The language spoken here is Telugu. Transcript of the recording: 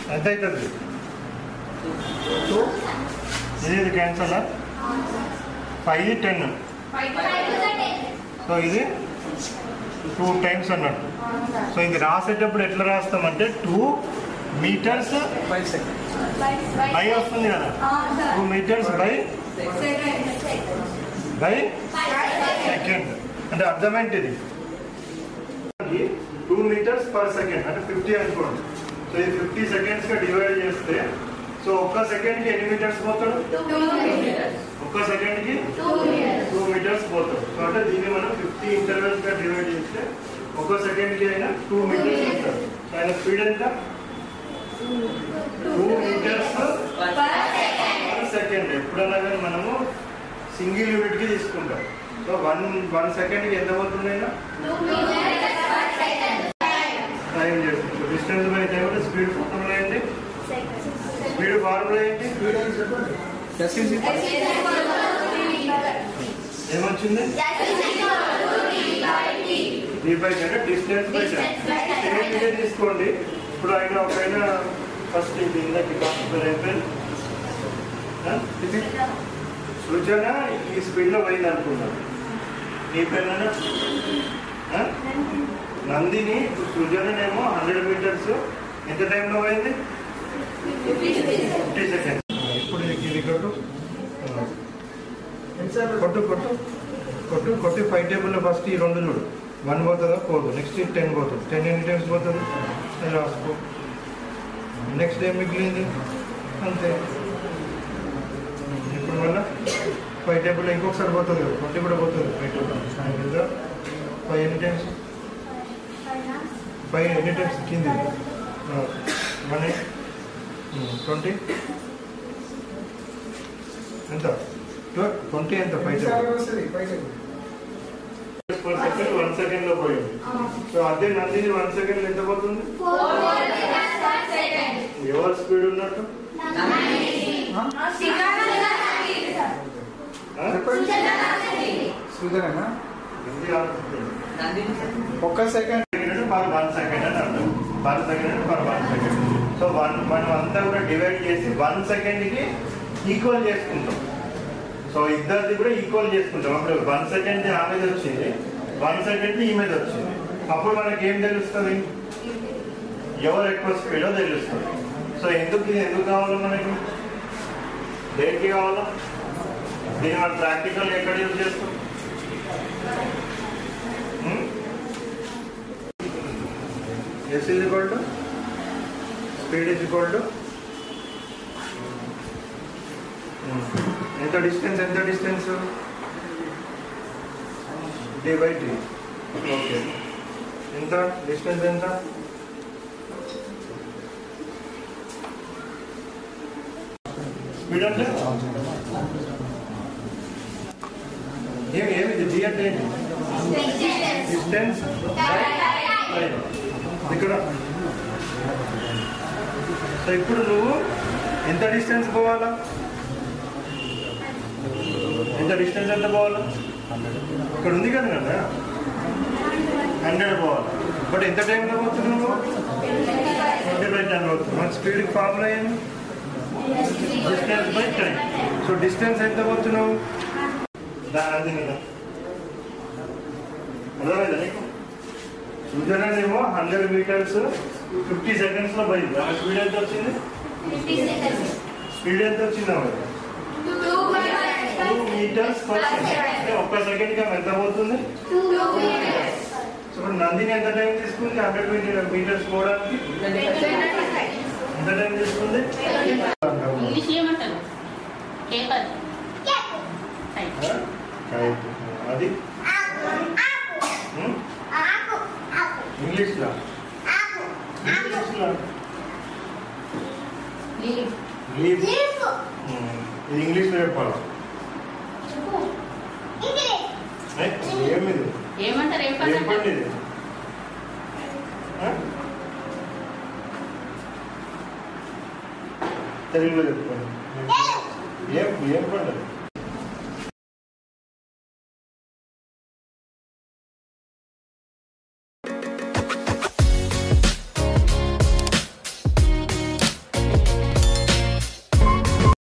ఎంత అవుతుంది టూ ఇది ఇది క్యాన్సల్ ఫైవ్ టెన్ సో ఇది టూ టైమ్స్ అన్నట్టు సో ఇది రాసేటప్పుడు ఎట్లా రాస్తామంటే two metres five second by వస్తుంది కదా two metres by by second అంటే అర్థమేంటి ఇది టూ మీటర్స్ పర్ సెకండ్ అంటే ఫిఫ్టీ అనుకోండి సో ఇది ఫిఫ్టీ సెకండ్స్ గా డివైడ్ చేస్తే సో ఒక్క సెకండ్ కి ఎన్ని మీటర్స్ పోతాడు ఒక్క సెకండ్ కి టూ మీటర్స్ పోతాడు సో అంటే దీన్ని మనం ఫిఫ్టీ ఇంటర్వెల్స్ గా డివైడ్ చేస్తే ఒక సెకండ్ కి అయినా టూ మీటర్స్ ఉంటాడు సో ఆయన స్పీడ్ ఎంత టూ మీటర్స్ పర్ సెకండ్ ఎప్పుడన్నా కానీ మనము సింగిల్ యూనిట్ కి తీసుకుంటాం సో వన్ వన్ సెకండ్ కి ఎంత పోతుంది అయినా టైం చేస్తుంది డిస్టెన్స్ బై టైం అంటే స్పీడ్ ఫార్ములా ఏంటి స్పీడ్ ఫార్ములా ఏంటి ఎస్ ఈజ్ ఏమొచ్చింది డి బై అంటే డిస్టెన్స్ బై టైం సేమ్ ఇదే తీసుకోండి ఇప్పుడు ఆయన ఒక ఆయన ఫస్ట్ ఇది ఇందాక కాన్సెప్ట్ అయిపోయింది ఆ? సృజన ఈ స్పీడ్ లో పోయింది అనుకున్నాను నీ పేరు నందిని సృజనేమో హండ్రెడ్ మీటర్స్ ఎంత టైంలో పోయింది ఫిఫ్టీ సెకండ్స్ ఇప్పుడు ఇది ఇది కొట్టు కొట్టు కొట్టు కొట్టు కొట్టి ఫైవ్ టేబుల్లో ఫస్ట్ ఈ రెండు చూడు వన్ పోతుందా పోదు నెక్స్ట్ టెన్ పోతుంది టెన్ ఎన్ని టైమ్స్ పోతుంది అది రాసుకో నెక్స్ట్ ఏం మిగిలింది అంతే ఇప్పుడు మళ్ళీ ఫైవ్ టేబుల్ ఇంకొకసారి పోతుంది కదా ట్వంటీ కూడా పోతుంది ఫైవ్ టేబుల్ ఫైవ్ ఎన్ని టైమ్స్ ఫైవ్ ఎన్ని టైమ్స్ కింది వన్ ట్వంటీ ఎంత ట్వంటీ ఎంత ఫైవ్ టేబుల్ వస్తుంది five second per second one second లో పోయింది సో అదే నందిని వన్ సెకండ్ ఎంత పోతుంది ఎవరు స్పీడ్ ఉన్నట్టు ఆ? సృజనేనా హిందీ ఆలోచిస్తుంది. ఒక్క second second per one second అని అర్థం per second per one second so one మనం అంతా కూడా డివైడ్ చేసి వన్ సెకండ్ కి ఈక్వల్ చేసుకుంటాం సో ఇద్దరిది కూడా ఈక్వల్ చేసుకుంటాం అప్పుడు వన్ సెకండ్ ఆమెది వచ్చింది వన్ సెకండ్ ఈమెది వచ్చింది అప్పుడు మనకి ఏం తెలుస్తుంది ఎవరు ఎక్కువ స్పీడో తెలుస్తుంది సో ఎందుకు ఇది ఎందుకు కావాలి మనకి దేనికి కావాలా దీన్ని మనం ప్రాక్టికల్ ఎక్కడ యూజ్ చేస్తాం S is equal to speed is equal to ఎంత డిస్టెన్స్ ఎంత distance D by T okay ఎంత డిస్టెన్స్ ఎంత స్పీడ్ అంటే ఏమి ఏమి జీ అంటే ఏంటి డిస్టెన్స్ ఇక్కడ సో ఇప్పుడు నువ్వు ఎంత డిస్టెన్స్ పోవాలా ఎంత డిస్టెన్స్ ఎంత పోవాలా ఇక్కడ ఉంది కదా కదా హండ్రెడ్ పోవాలి బట్ ఎంత టైంలో పోతున్నావు నువ్వు ట్వంటీ బై టెన్ పోతున్నావు మన స్పీడ్ ఫార్ములా ఏంది distance by time so distance ఎంత పోతున్నావు దా- అది కదా అర్థమైందా నీకు సృజనేమో హండ్రెడ్ మీటర్స్ ఫిఫ్టీ సెకండ్స్ లో పోయింది ఆ స్పీడ్ ఎంత వచ్చింది స్పీడ్ ఎంత వచ్చింది టూ మీటర్స్ పర్ సెకండ్ అంటే ఒక్క సెకండ్ కి ఎంత పోతుంది సో ఇప్పుడు నందిని ఎంత టైం తీసుకుంది హండ్రెడ్ మీటర్ మీటర్స్ పోవడానికి ఎంత టైం తీసుకుంది ఇంగ్లీష్ ఏమంటారు పేపర్ Right. అది ఇంగ్లీష్ లో ఇంగ్లీష్ లో లీవ్ ఇది ఇంగ్లీష్ లో చెప్పాలి Right? ఏమి ఇది ఏమంటారు ఏం ఏం పండు ఇది ఆ? తెలుగులో చెప్పుకోండి ఏం ఏం పండు